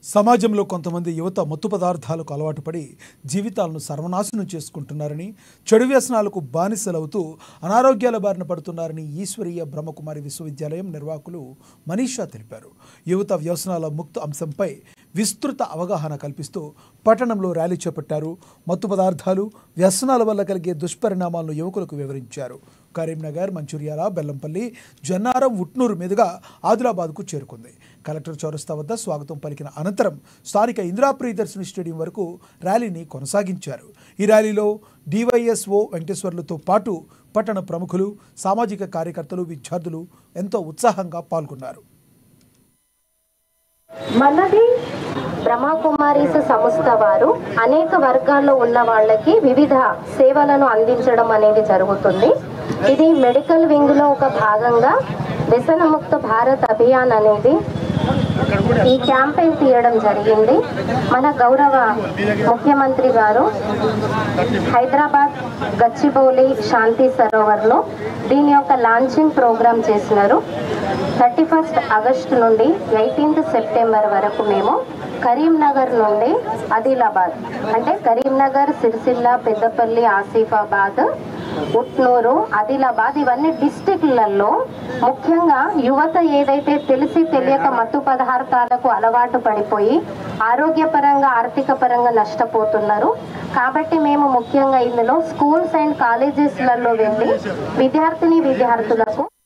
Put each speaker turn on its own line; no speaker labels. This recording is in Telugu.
సమాజంలో కొంతమంది యువత మత్తు పదార్థాలకు అలవాటు పడి జీవితాలను సర్వనాశనం చేసుకుంటున్నారని చెడు వ్యసనాలకు బానిసలవుతూ అనారోగ్యాల బారిన పడుతున్నారని ఈశ్వరీయ బ్రహ్మకుమారి విశ్వవిద్యాలయం నిర్వాహకులు మనీషా తెలిపారు యువత వ్యసనాల ముక్త అంశంపై విస్తృత అవగాహన కల్పిస్తూ పట్టణంలో ర్యాలీ చేపట్టారు మత్తు పదార్థాలు వ్యసనాల వల్ల కలిగే దుష్పరిణామాలను యువకులకు వివరించారు కరీంనగర్ మంచిర్యాల బెల్లంపల్లి జన్నారం ఉట్నూరు మీదుగా ఆదిలాబాద్కు చేరుకుంది కలెక్టర్ చౌరస్తా వద్ద స్వాగతం పలికిన అనంతరం స్థానిక ఇందిరా ప్రియదర్శిని స్టేడియం వరకు ర్యాలీని కొనసాగించారు ఈ ర్యాలీలో డివైఎస్ఓ వెంకటేశ్వర్లతో పాటు పట్టణ ప్రముఖులు సామాజిక కార్యకర్తలు విద్యార్థులు ఎంతో ఉత్సాహంగా పాల్గొన్నారు
మనది బ్రహ్మకుమారీస్ సంస్థ వారు అనేక వర్గాల్లో ఉన్న వాళ్ళకి వివిధ సేవలను అందించడం అనేది జరుగుతుంది ఇది మెడికల్ వింగ్ లో ఒక భాగంగా వ్యసనముక్త భారత్ అభియాన్ అనేది ఈ క్యాంపెయిన్ తీయడం జరిగింది మన గౌరవ ముఖ్యమంత్రి గారు హైదరాబాద్ గచ్చిబౌలి శాంతి సరోవర్లో దీని యొక్క లాంచింగ్ ప్రోగ్రామ్ చేసినారు థర్టీ ఫస్ట్ ఆగస్టు నుండి ఎయిటీన్త్ సెప్టెంబర్ వరకు మేము కరీంనగర్ నుండి ఆదిలాబాద్ అంటే కరీంనగర్ సిరిసిల్ల పెద్దపల్లి ఆసిఫాబాద్ ఉట్నూరు ఆదిలాబాద్ ఇవన్నీ డిస్టిక్లలో ముఖ్యంగా యువత ఏదైతే తెలిసి తెలియక మత్తు పదార్థాలకు అలవాటు పడిపోయి ఆరోగ్యపరంగా ఆర్థిక పరంగా నష్టపోతున్నారు కాబట్టి మేము ముఖ్యంగా ఇందులో స్కూల్స్ అండ్ కాలేజెస్లలో వెళ్ళి విద్యార్థిని విద్యార్థులకు